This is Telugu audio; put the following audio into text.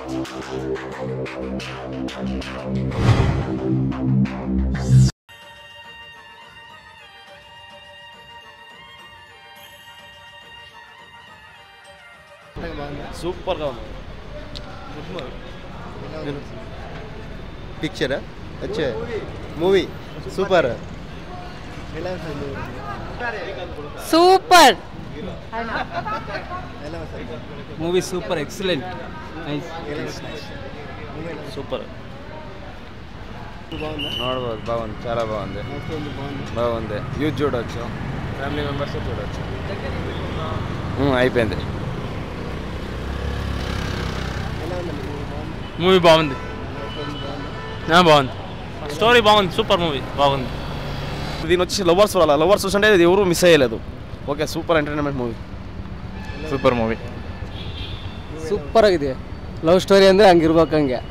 సూపర్గా ఉంది पिक्चर है अच्छे movie super super movie super excellent super ನೋಡ್ಬೋದು బాగుంది చాలా బాగుంది బాగుంది యూత్ చూడొచ్చు ఫ్యామిలీ మెంబర్స్ చూడొచ్చు ఉమ్, అయిపోయింది మూవీ బాగుంది ఆ, బాగుంది స్టోరీ బాగుంది సూపర్ మూవీ బాగుంది దీని వచ్చి లవర్స్ వాళ్ళ లవర్స్ చూస్తుంటే ఇది ఎవరు మిస్ అయ్యలేదు okay super entertainment movie super movie super ಆಗಿದೆ ಲವ್ ಸ್ಟೋರಿ ಅಂದರೆ ಹಂಗಿರ್ಬೇಕು ಹಂಗೆ